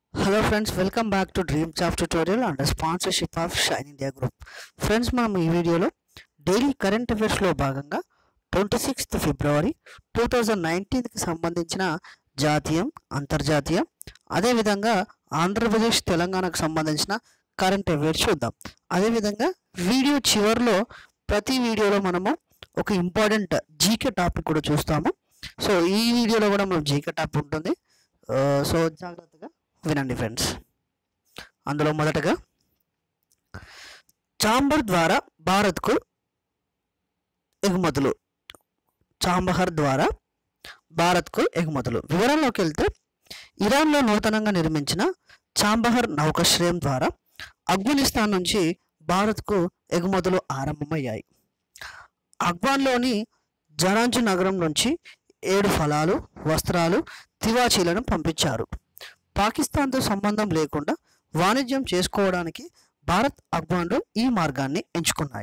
hello friends welcome back to dream job tutorial and sponsorship of Shine India group friends మనం ఈ వీడియోలో daily current అఫైర్స్లో భాగంగా twenty sixth February two thousand నైన్టీన్కి సంబంధించిన జాతీయం అంతర్జాతీయ అదేవిధంగా ఆంధ్రప్రదేశ్ తెలంగాణకు సంబంధించిన కరెంట్ అఫైర్స్ చూద్దాం అదేవిధంగా వీడియో చివరిలో ప్రతి వీడియోలో మనము ఒక ఇంపార్టెంట్ జీకే టాపిక్ కూడా చూస్తాము సో ఈ వీడియోలో కూడా మనం జీకే టాపిక్ ఉంటుంది ఆ, సో జాగ్రత్తగా వినండి ఫ్రెండ్స్ అందులో మొదటగా చాంబర్ ద్వారా భారత్కు ఎగుమతులు చాంబహర్ ద్వారా భారత్కు ఎగుమతులు వివరాల్లోకి వెళ్తే ఇరాన్లో నూతనంగా నిర్మించిన చాంబహర్ నౌకాశ్రయం ద్వారా ఆఫ్ఘనిస్తాన్ నుంచి భారత్కు ఎగుమతులు ఆరంభమయ్యాయి అఫ్ఘాన్లోని జరాంజు నగరం నుంచి ఏడు ఫలాలు వస్త్రాలు తివాచీలను పంపించారు పాకిస్తాన్తో సంబంధం లేకుండా వాణిజ్యం చేసుకోవడానికి భారత్ అఫ్ఘాన్లు ఈ మార్గాన్ని ఎంచుకున్నాయి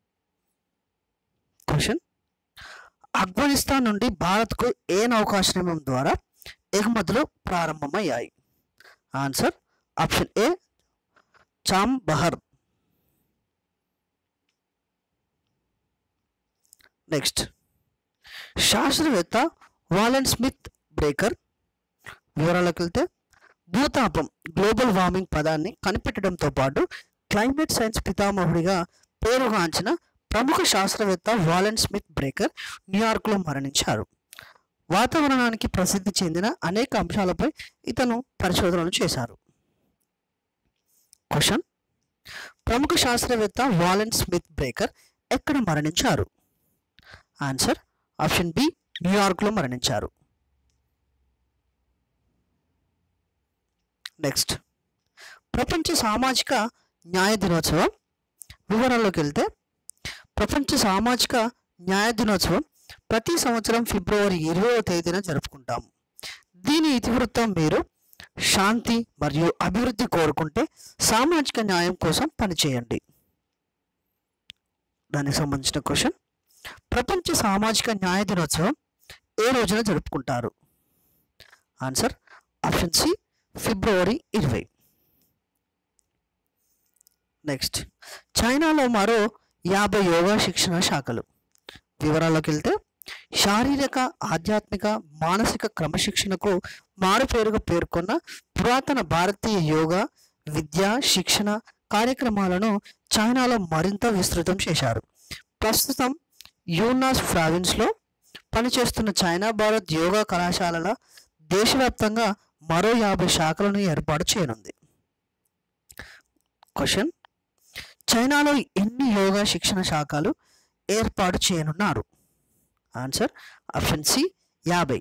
క్వశ్చన్ ఆఫ్ఘనిస్తాన్ నుండి భారత్కు ఏ నౌకాశ్రయం ద్వారా ఎగుమతులు ప్రారంభమయ్యాయి answer option A Chabahar next శాస్త్రవేత్త వాలెన్ స్మిత్ బ్రేకర్ వివరాలకు వెళ్తే భూతాపం గ్లోబల్ వార్మింగ్ పదాన్ని కనిపెట్టడంతో పాటు క్లైమేట్ సైన్స్ పితామహుడిగా పేరుగాంచిన ప్రముఖ శాస్త్రవేత్త వాలెన్ స్మిత్ బ్రేకర్ న్యూయార్క్లో మరణించారు వాతావరణానికి ప్రసిద్ధి చెందిన అనేక అంశాలపై ఇతను పరిశోధనలు చేశారు క్వశ్చన్ ప్రముఖ శాస్త్రవేత్త వాలెన్ స్మిత్ బ్రేకర్ ఎక్కడ మరణించారు ఆన్సర్ ఆప్షన్ బి న్యూయార్క్లో మరణించారు నెక్స్ట్ ప్రపంచ సామాజిక న్యాయ దినోత్సవం వివరాల్లోకి వెళ్తే ప్రపంచ సామాజిక న్యాయ దినోత్సవం ప్రతి సంవత్సరం ఫిబ్రవరి ఇరవై తేదీన జరుపుకుంటాము దీని ఇతివృత్తం మీరు శాంతి మరియు అభివృద్ధి కోరుకుంటే సామాజిక న్యాయం కోసం పనిచేయండి దానికి సంబంధించిన క్వశ్చన్ ప్రపంచ సామాజిక న్యాయ దినోత్సవం ఏ రోజున జరుపుకుంటారు ఆన్సర్ ఆప్షన్ సి ఫిబ్రవరి ఇరవై నెక్స్ట్ చైనాలో మరో యాభై యోగా శిక్షణ శాఖలు వివరాల్లోకి వెళ్తే శారీరక ఆధ్యాత్మిక మానసిక క్రమశిక్షణకు మారుపేరుగా పేర్కొన్న పురాతన భారతీయ యోగా విద్య శిక్షణ కార్యక్రమాలను చైనాలో మరింత విస్తృతం చేశారు ప్రస్తుతం యూనాస్ ప్రావిన్స్లో పనిచేస్తున్న చైనా భారత్ యోగా కళాశాలల దేశవ్యాప్తంగా మరో యాభై శాఖలను ఏర్పాటు చేయనుంది క్వశ్చన్ చైనాలో ఎన్ని యోగా శిక్షణ శాఖలు ఏర్పాటు చేయనున్నారు ఆన్సర్ ఆప్షన్ సి యాభై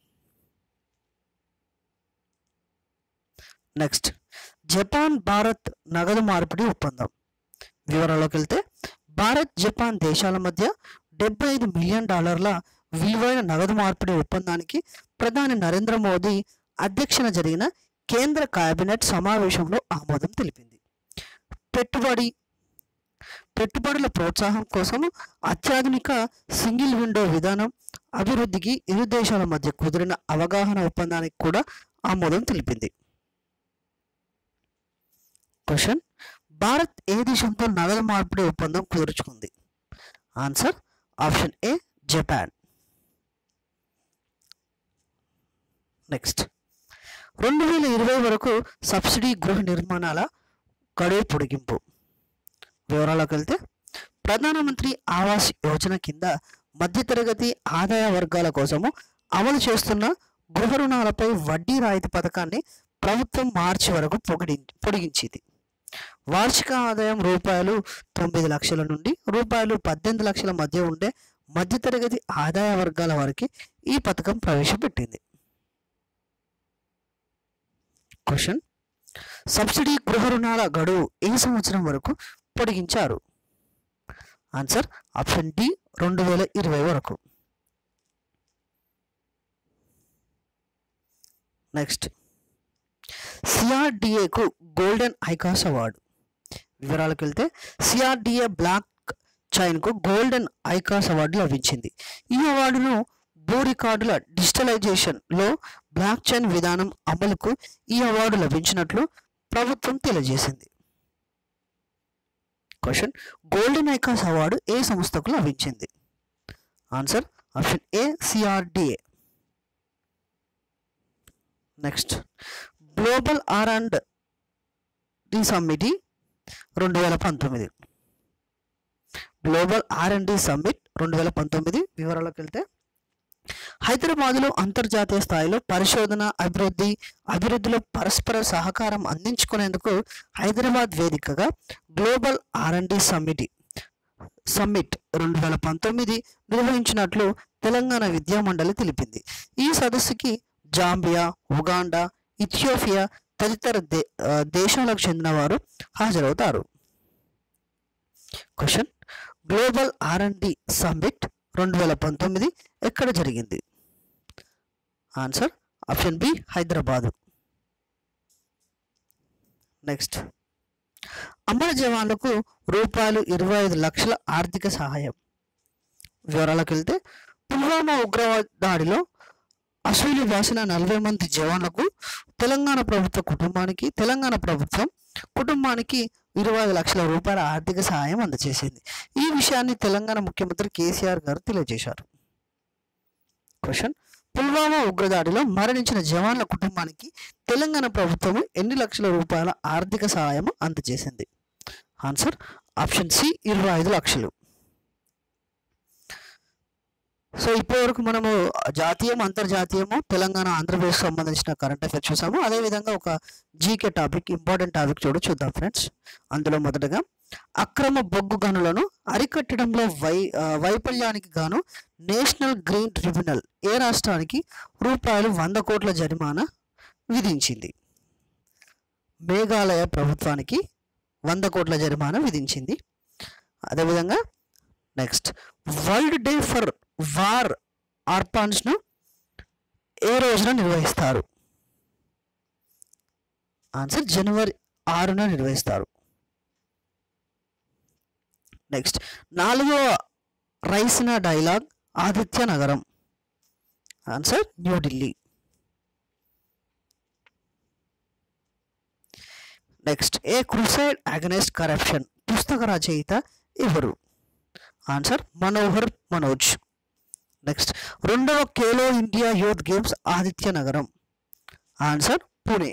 నెక్స్ట్ జపాన్ భారత్ నగదు మార్పిడి ఒప్పందం వివరాల్లోకి వెళ్తే భారత్ జపాన్ దేశాల మధ్య డెబ్బై ఐదు మిలియన్ డాలర్ల విలువైన నగదు మార్పిడి ఒప్పందానికి ప్రధాని నరేంద్ర మోదీ అధ్యక్షన జరిగిన కేంద్ర కేబినెట్ సమావేశంలో ఆమోదం తెలిపింది పెట్టుబడి పెట్టుబడుల ప్రోత్సాహం కోసం అత్యాధునిక సింగిల్ విండో విధానం అభివృద్ధికి ఇరు దేశాల మధ్య కుదిరిన అవగాహన ఒప్పందానికి కూడా ఆమోదం తెలిపింది క్వశ్చన్ భారత్ ఏ దేశంతో నగదు మార్పిడి ఒప్పందం కుదుర్చుకుంది answer option A Japan next రెండు వేల ఇరవై వరకు సబ్సిడీ గృహ నిర్మాణాల గడువు పొడిగింపు వివరాలకు వెళ్తే ప్రధానమంత్రి ఆవాస్ యోజన కింద మధ్యతరగతి ఆదాయ వర్గాల కోసము అమలు చేస్తున్న గృహ రుణాలపై వడ్డీ రాయితీ పథకాన్ని ప్రభుత్వం మార్చి వరకు పొగిడి పొడిగించింది వార్షిక ఆదాయం రూపాయలు తొమ్మిది లక్షల నుండి రూపాయలు పద్దెనిమిది లక్షల మధ్య ఉండే మధ్యతరగతి ఆదాయ వర్గాల వారికి ఈ పథకం ప్రవేశపెట్టింది క్వశ్చన్ సబ్సిడీ గృహ రుణాల గడువు ఏ సంవత్సరం వరకు పొడిగించారు ఆన్సర్ ఆప్షన్ డి రెండు వేల ఇరవై వరకు నెక్స్ట్ సిఆర్డిఏకు గోల్డెన్ ఐకాస్ అవార్డు వివరాలకు వెళ్తే సిఆర్డిఏ బ్లాక్ చైన్కు గోల్డెన్ ఐకాస్ అవార్డు లభించింది ఈ అవార్డును భూ రికార్డుల డిజిటలైజేషన్లో బ్లాక్ చైన్ విధానం అమలుకు ఈ అవార్డు లభించినట్లు ప్రభుత్వం తెలియజేసింది క్వశ్చన్ గోల్డెన్ ఐకాస్ అవార్డు ఏ సంస్థకు లభించింది answer option A CRDA next global R and D summit రెండు వేల పంతొమ్మిది global R and D summit రెండు వేల పంతొమ్మిది వివరాలకు వెళ్తే హైదరాబాద్లో అంతర్జాతీయ స్థాయిలో పరిశోధన అభివృద్ధి అభివృద్ధిలో పరస్పర సహకారం అందించుకునేందుకు హైదరాబాద్ వేదికగా global R and D summit summit రెండు వేల పంతొమ్మిది నిర్వహించినట్లు తెలంగాణ విద్యా మండలి తెలిపింది ఈ సదస్సుకి జాంబియా ఉగాండా ఇథియోపియా తదితర దే ఆ, దేశాలకు చెందిన వారు హాజరవుతారు question global R and D summit రెండు వేల పంతొమ్మిది ఎక్కడ జరిగింది answer option B Hyderabad next అమర జవాన్లకు రూపాయలు ఇరవై ఐదు లక్షల ఆర్థిక సహాయం వివరాలకు వెళ్తే పుల్వామా ఉగ్రవాద దాడిలో అసూలు బాసిన నలభై మంది జవాన్లకు తెలంగాణ ప్రభుత్వ కుటుంబానికి తెలంగాణ ప్రభుత్వం కుటుంబానికి ఇరవై ఐదు లక్షల రూపాయల ఆర్థిక సహాయం అందజేసింది ఈ విషయాన్ని తెలంగాణ ముఖ్యమంత్రి కేసీఆర్ గారు తెలియజేశారు క్వశ్చన్ పుల్వామా ఉగ్రదాడిలో మరణించిన జవాన్ల కుటుంబానికి తెలంగాణ ప్రభుత్వం ఎన్ని లక్షల రూపాయల ఆర్థిక సహాయం అందజేసింది ఆన్సర్ ఆప్షన్ సి ఇరవై ఐదు లక్షలు సో ఇప్పటివరకు మనము జాతీయం అంతర్జాతీయము తెలంగాణ ఆంధ్రప్రదేశ్ సంబంధించిన కరెంట్ అఫైర్స్ చూసాము అదేవిధంగా ఒక జీకే టాపిక్ ఇంపార్టెంట్ టాపిక్ చూడ చూద్దాం ఫ్రెండ్స్ అందులో మొదటగా అక్రమ బొగ్గు గనులను అరికట్టడంలో వై ఆ, వైఫల్యానికి గాను నేషనల్ గ్రీన్ ట్రిబ్యునల్ ఏ రాష్ట్రానికి రూపాయలు వంద కోట్ల జరిమానా విధించింది మేఘాలయ ప్రభుత్వానికి వంద కోట్ల జరిమానా విధించింది అదేవిధంగా next world day for war ఆర్పాన్స్ను ఏ రోజున నిర్వహిస్తారు ఆన్సర్ జనవరి ఆరున నిర్వహిస్తారు నెక్స్ట్ నాలుగవ రైసిన డైలాగ్ ఆదిత్య నగరం answer New Delhi next A crusade against corruption పుస్తక రచయిత ఎవరు ఆన్సర్ మనోహర్ మనోజ్ నెక్స్ట్ రెండవ ఖేలో ఇండియా యూత్ గేమ్స్ ఆదిత్య నగరం ఆన్సర్ పూణే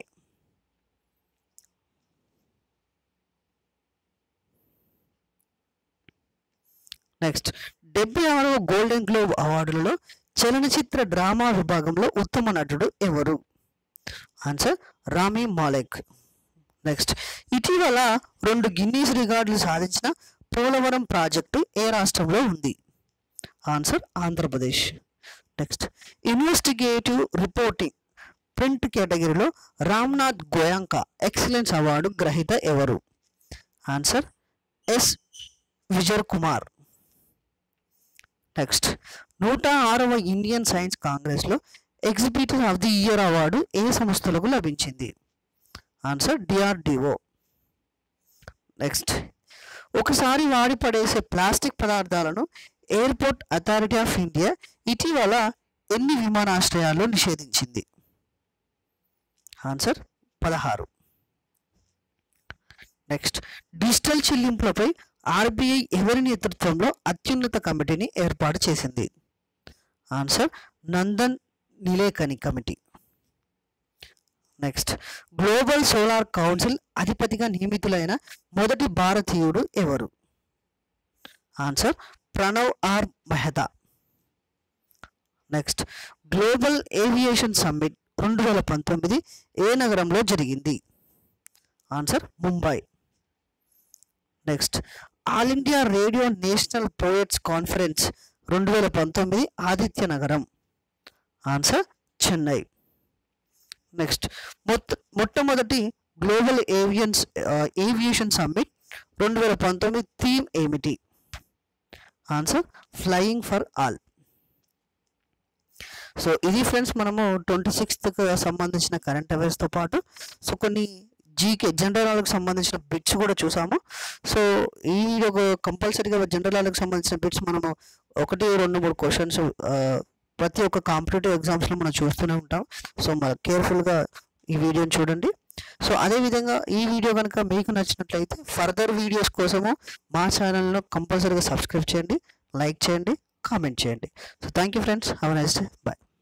నెక్స్ట్ డెబ్బై ఆరవ గోల్డెన్ గ్లోబ్ అవార్డులలో చలనచిత్ర డ్రామా విభాగంలో ఉత్తమ నటుడు ఎవరు ఆన్సర్ రామీ మాలెక్ నెక్స్ట్ ఇటీవల రెండు గిన్నీస్ రికార్డులు సాధించిన పోలవరం ప్రాజెక్టు ఏ రాష్ట్రంలో ఉంది answer Andhra Pradesh next investigative reporting print కేటగిరీలో రామ్నాథ్ గోయాంక ఎక్సలెన్స్ అవార్డు గ్రహీత ఎవరు answer S Vijay Kumar next నూట ఆరవ ఇండియన్ సైన్స్ కాంగ్రెస్లో exhibitor of the year award ఏ సంస్థలకు లభించింది ఆన్సర్ డిఆర్డిఓ నెక్స్ట్ ఒకసారి వాడి పడేసే ప్లాస్టిక్ పదార్థాలను ఎయిర్పోర్ట్ అథారిటీ ఆఫ్ ఇండియా ఇటీవల ఎన్ని విమానాశ్రయాల్లో నిషేధించింది ఆన్సర్ పదహారు నెక్స్ట్ డిజిటల్ చెల్లింపులపై ఆర్బీఐ ఎవరి నేతృత్వంలో అత్యున్నత కమిటీని ఏర్పాటు చేసింది answer Nandan Nilekani committee next global solar council అధిపతిగా నియమితులైన మొదటి భారతీయుడు ఎవరు answer Pranav R Mehta next global aviation summit రెండు వేల పంతొమ్మిది ఏ నగరంలో జరిగింది answer Mumbai next all India radio national poets conference రెండు వేల పంతొమ్మిది ఆదిత్య నగరం ఆన్సర్ చెన్నై నెక్స్ట్ మొత్త మొట్టమొదటి గ్లోబల్ ఏవియన్స్ ఏవియేషన్ సమ్మిట్ రెండు వేల పంతొమ్మిది థీమ్ ఏమిటి answer flying for all so ఇది ఫ్రెండ్స్ మనము ట్వంటీ సిక్స్త్కి సంబంధించిన కరెంట్ అఫైర్స్తో పాటు సో కొన్ని జీకే జనరల్ నాలెడ్జ్కి సంబంధించిన బిట్స్ కూడా చూసాము సో ఈ ఒక కంపల్సరీగా జనరల్ నాలెడ్జ్కి సంబంధించిన బిట్స్ మనము ఒకటి రెండు మూడు క్వశ్చన్స్ ప్రతి ఒక్క కాంపిటేటివ్ ఎగ్జామ్స్లో మనం చూస్తూనే ఉంటాం సో మరి కేర్ఫుల్గా ఈ వీడియోని చూడండి సో అదేవిధంగా ఈ వీడియో కనుక మీకు నచ్చినట్లయితే ఫర్దర్ వీడియోస్ కోసము మా ఛానల్ను కంపల్సరీగా సబ్స్క్రైబ్ చేయండి లైక్ చేయండి కామెంట్ చేయండి so thank you friends have nice day bye